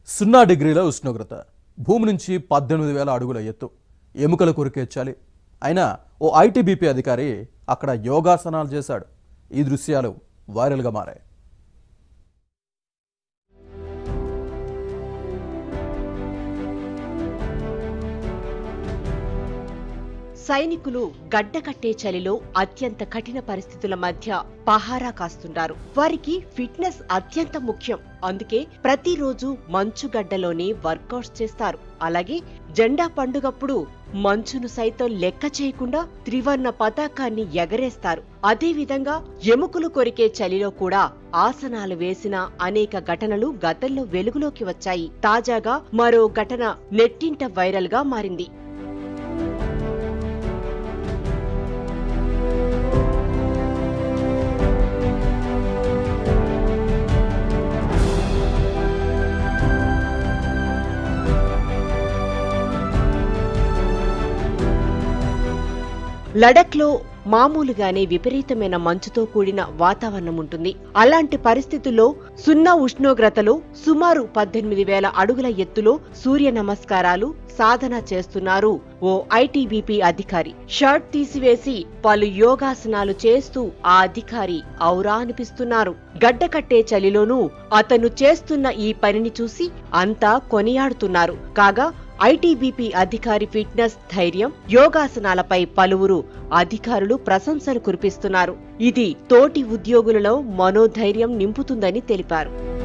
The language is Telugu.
సున్నా డిగ్రీల ఉష్ణోగ్రత భూమి నుంచి పద్దెనిమిది వేల అడుగుల ఎత్తు ఎముకలు కొరికేచ్చాలి అయినా ఓ ఐటీబీపీ అధికారి అక్కడ యోగాసనాలు చేశాడు ఈ దృశ్యాలు వైరల్గా మారాయి సైనికులు గడ్డకట్టే చలిలో అత్యంత కఠిన పరిస్థితుల మధ్య పహారా కాస్తుంటారు వారికి ఫిట్నెస్ అత్యంత ముఖ్యం అందుకే ప్రతిరోజు మంచు గడ్డలోనే వర్కౌట్స్ చేస్తారు అలాగే జెండా పండుగప్పుడు మంచును సైతం లెక్క చేయకుండా త్రివర్ణ పతాకాన్ని ఎగరేస్తారు అదే విధంగా ఎముకలు కొరికే చలిలో కూడా ఆసనాలు వేసిన అనేక ఘటనలు గతంలో వెలుగులోకి వచ్చాయి తాజాగా మరో ఘటన నెట్టింట వైరల్ గా మారింది లడఖ్లో మామూలుగానే విపరీతమైన మంచుతో కూడిన వాతావరణం ఉంటుంది అలాంటి పరిస్థితుల్లో సున్నా ఉష్ణోగ్రతలో సుమారు పద్దెనిమిది వేల అడుగుల ఎత్తులో సూర్య నమస్కారాలు సాధన చేస్తున్నారు ఓ ఐటీబీపీ అధికారి షర్ట్ తీసివేసి పలు యోగాసనాలు చేస్తూ ఆ అధికారి ఔరా అనిపిస్తున్నారు గడ్డకట్టే చలిలోనూ అతను చేస్తున్న ఈ పనిని చూసి అంతా కొనియాడుతున్నారు కాగా ఐటీబీపీ అధికారి ఫిట్నెస్ ధైర్యం యోగాసనాలపై పలువురు అధికారులు ప్రశంసలు కురిపిస్తున్నారు ఇది తోటి ఉద్యోగులలో మనోధైర్యం నింపుతుందని తెలిపారు